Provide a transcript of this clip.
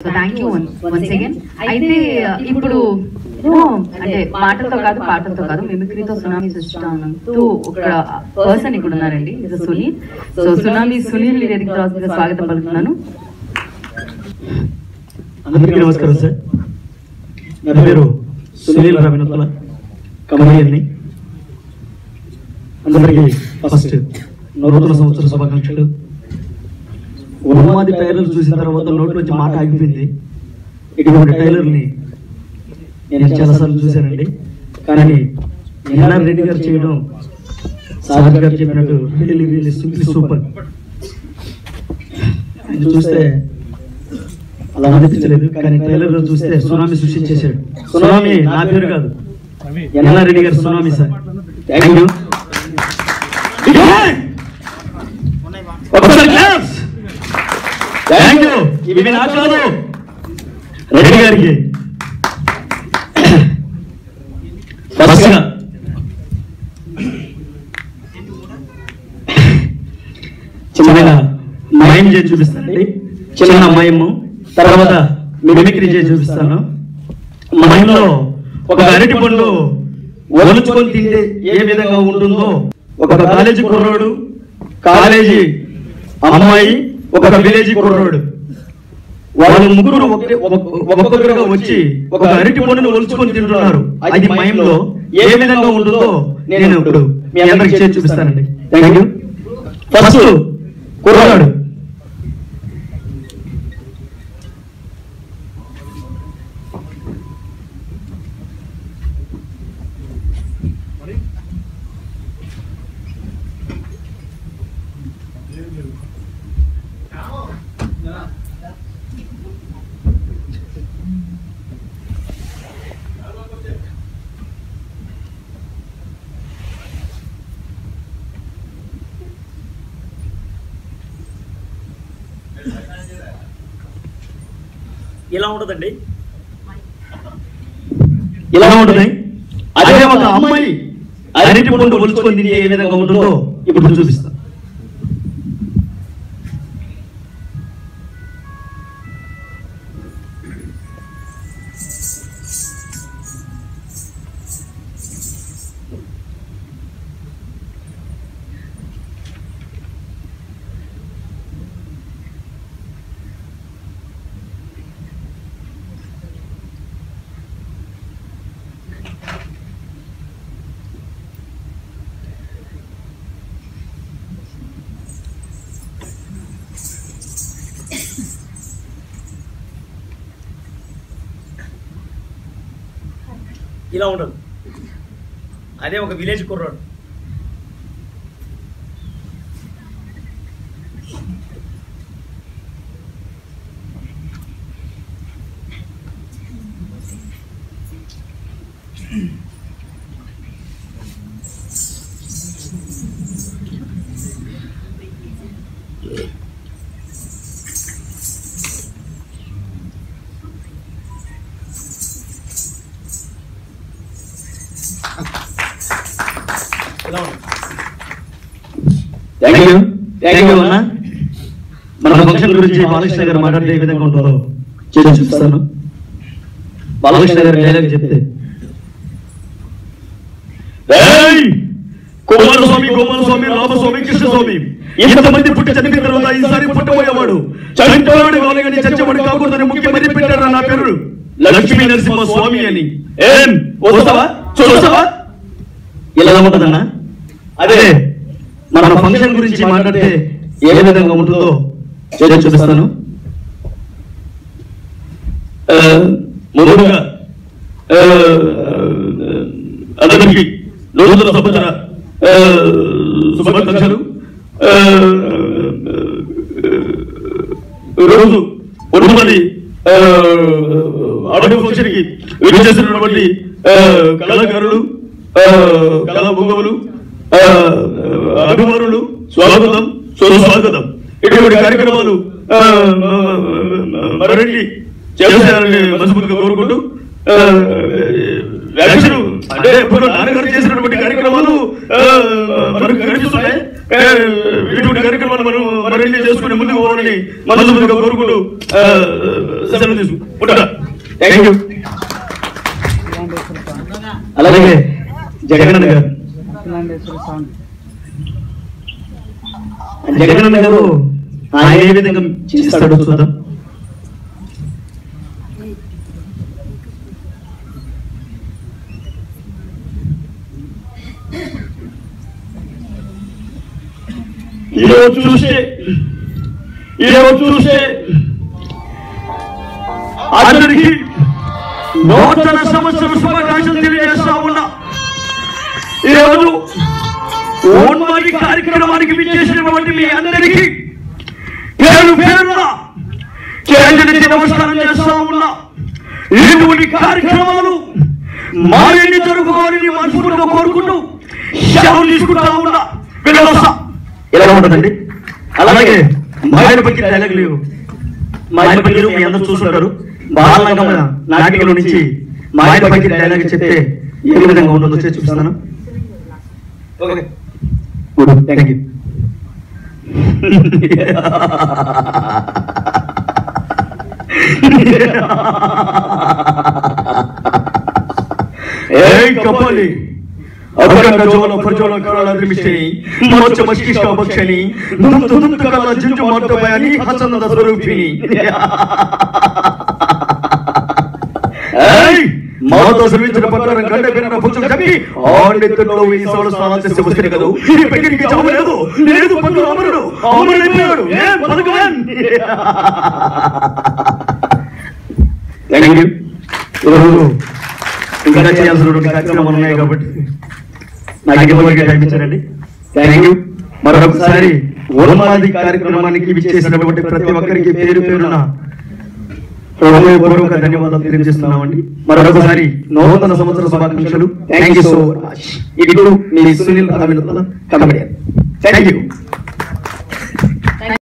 So thank you once again అయితే ఇప్పుడు you know, అంటే మాటలతో కాదు పాటలతో కాదు మిమిక్రీతో సునామీ సృష్టిస్తూ ఒక పర్సన్ ఇక్కడ ఉన్నారండి ఇది సునీల్ సో సునామీ సునీల్ వేదిక రాజుగా స్వాగతం పలుకుతున్నాను అందరికీ నమస్కారం సార్ నా పేరు సునీల్ రవినతుల కమలియన్ని అందరికీ ఫస్ట్ నూతన సంవత్సర శుభాకాంక్షలు ఉన్మాది టైలర్ చూసిన తర్వాత నోటి నుంచి మాట ఆగిపోయింది ఇటువంటి టైలర్ని నేను చాలాసార్లు చూశానండి కానీ ఎన్ఆర్ రెడ్డి గారు చేయడం సాగర్ గారు చెప్పినట్టు రియలీ రియలీ సింప్లీ సూపర్ ఆయన చూస్తే అలా అనిపించలేదు కానీ ట్రైలర్ లో చూస్తే సునామీ సృష్టించేశాడు సునామీ నా పేరు కాదు NR Reddy garu tsunami sir thank you ఒకసారి క్లాప్స్ థ్యాంక్ యూ ఇవి నాకు కాదు రెడ్డి గారికి ఫస్ట్ గా చిన్నగా మయం చేసి చూపిస్తానండి చిన్న మయము తర్వాత మిమిక్రీ చేసి చూపిస్తాను మయంలో ఒక అరటి పండు ఒలుచుకొని తింటే ఏ విధంగా ఉంటుందో ఒక కాలేజీ కుర్రోడు కాలేజీ అమ్మాయి ఒక విలేజీ కుర్రోడు వాళ్ళు ముగ్గురు ఒకటే- ఒక్కొక్క- ఒక్కొక్కరుగా వచ్చి ఒక అరటి పండును ఒలుచుకొని తింటున్నారు అది మయంలో ఏ విధంగా ఉంటుందో నేను ఇప్పుడు మీ అందరికి చేసి చూపిస్తానండి థ్యాంక్ యూ ఫస్ట్ కుర్రాడు ఇలా ఉంటుందండి ఇలా ఉంటుంది అదే ఒక అమ్మాయి అరటి పండు ఒలుచుకొని తింటే ఏ విధంగా ఉంటుందో ఇప్పుడు చూపిస్తా ఇలా ఉండదు అదే ఒక విలేజ్ కుర్రాడు ఇలా ఉండదు థ్యాంక్ యూ థ్యాంక్ యూ అన్న మన ఫంక్షన్ గురించి బాలకృష్ణ గారు మాట్లాడితే ఏ విధంగా ఉంటుందో చేసి చూపిస్తాను బాలకృష్ణ గారు డైలాగ్ చెప్తే "ఏయ్! కుమారస్వామి కుమారస్వామి రామస్వామి కృష్ణస్వామి ఇంతమంది పుట్టి చనిపోయిన తర్వాత ఈసారి పుట్టబోయేవాడు చనిపోయాడు కావాలని చచ్చేవాడు కాకూడదని ముఖ్యమంత్రి పెట్టాడు నా పేరు లక్ష్మీ నరసింహ స్వామి అని ఏం వస్తావా చూస్తావా ఇలా ఉంటుందన్నా అదే మన ఫంక్షన్ గురించి మాట్లాడితే ఏ విధంగా ఉంటుందో చేసి చూపిస్తాను ఆ, ముందుగా ఆ, అందరికీ నూతన సంవత్సర ఆ, శుభాకాంక్షలు ఆ, రోజు ఉన్నది ఆడియో ఫంక్షన్ కి విచ్చేసినటువంటి ఆ, కళాకారులు ఆ, కళా బొమ్మలు ఆ, అభిమానులు స్వాగతం సుస్వాగతం ఇటువంటి కార్యక్రమాలు ఆ, మరిన్ని చేస్తారని మనస్ఫూర్తిగా కోరుకుంటూ ఆ, వ్యాఖ్యలు అంటే ఇప్పుడు నాన్నగారు చేసినటువంటి కార్యక్రమాలు ఆ, మనకు కనిపిస్తున్నాయి ఆ, ఇటువంటి కార్యక్రమాలు మనం మరిన్ని చేసుకుని ముందుకు పోవాలని మనస్ఫూర్తిగా కోరుకుంటూ ఆ, సెలవు తీసు ఉంటా థ్యాంక్ యూ అలాగే జగనన్న గారు జగనన్న గారు ఆయన ఏ విధంగా చేస్తాడో చూద్దాం ఈరోజు చూస్తే ఈరోజు చూస్తే అందరికీ నూతన సంవత్సరం శుభాకాంక్షలు తెలియజేస్తా ఉన్నా ఈరోజు ఓన్మాది కార్యక్రమానికి విచ్చేసినటువంటి మీ అందరికీ పేరు పేరున చేతులెత్తి నమస్కారం చేస్తా ఉన్నా ఇటువంటి కార్యక్రమాలు మారేని జరుపుకోవాలని మనస్ఫూర్తిగా కోరుకుంటూ సెలవు తీసుకుంటా ఉన్నా వెళ్ళొస్తా ఇలా ఉంటుందండి అలాగే మాయల పక్కి డైలాగ్ లేవు మాయల పక్కిలు మీ అందరూ చూస్తుంటారు బాలనగమ నాటికల నుంచి మాయల పక్కి డైలాగ్ చెప్తే ఏ విధంగా ఉంటుందో చేసి చూపిస్తాను ఓకే గుడ్ థ్యాంక్ యూ ఏయ్ కపాలి అభరంగ జోల ప్రజోల కళల ద్రిమిషని మోచ మస్కిష్క భక్షని దుమ్ దుమ్ కళల జింజు మార్త బయాని హసనద స్వరూపిణి ఏయ్ మాతో శ్రమించిన ప్రకారం గంట పిన్న పుచ్చులు కప్పి ఆండితుల్లో ఈ సోడ స్నానం చేసి వస్తే కదా ఈ పెళ్లికి చావు లేదు లేదు పంతులు అమరుడు అమరుడైపోయాడు ఏం పథకం థ్యాంక్ యూ ఈరోజు ఇంకా చేయాల్సినటువంటి కార్యక్రమాలు ఉన్నాయి కాబట్టి నాకు ఇవ్వడానికి టైం ఇచ్చారండి థ్యాంక్ యూ మరొకసారి ఉన్మాది కార్యక్రమానికి విచ్చేసినటువంటి ప్రతి ఒక్కరికి పేరు పేరున హృదయపూర్వక ధన్యవాదాలు తెలియజేస్తున్నామండి మరొకసారి నూతన సంవత్సర శుభాకాంక్షలు థ్యాంక్ యూ సో మచ్ ఇది మీ సునీల్ కమెడియన్ థ్యాంక్ యూ